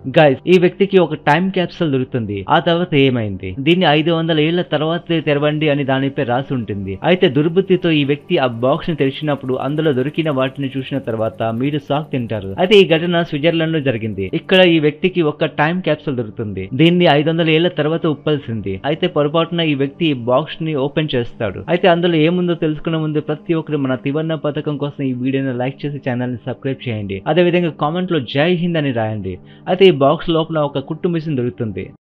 guys ఈ వ్యక్తికి ఒక టైం క్యాప్సూల్ దొరుకుతుంది ఆ తర్వాత ఏమైంది దీన్ని ఐదు వందల ఏళ్ల తర్వాత తెరవండి అని దానిపై రాసి ఉంటుంది అయితే దుర్బుద్ధితో ఈ వ్యక్తి ఆ బాక్స్ ని తెరిచినప్పుడు అందులో దొరికిన వాటిని చూసిన తర్వాత మీరు షాక్ తింటారు అయితే ఈ ఘటన స్విట్జర్లాండ్ లో జరిగింది ఇక్కడ ఈ వ్యక్తికి ఒక టైం క్యాప్సూల్ దొరుకుతుంది దీన్ని ఐదు వందల ఏళ్ల తర్వాత ఉప్పాల్సింది అయితే పొరపాటున ఈ వ్యక్తి ఈ బాక్స్ ని ఓపెన్ చేస్తాడు అయితే అందులో ఏముందో తెలుసుకునే ముందు ప్రతి ఒక్కరు మన తివర్ణ పథకం కోసం ఈ వీడియోని లైక్ చేసి ఛానల్ ని సబ్స్క్రైబ్ చేయండి అదే విధంగా కామెంట్ లో జై హింద్ అని రాయండి అయితే ఈ బాక్స్ లోపల ఒక కుట్టు మిషన్ దొరుకుతుంది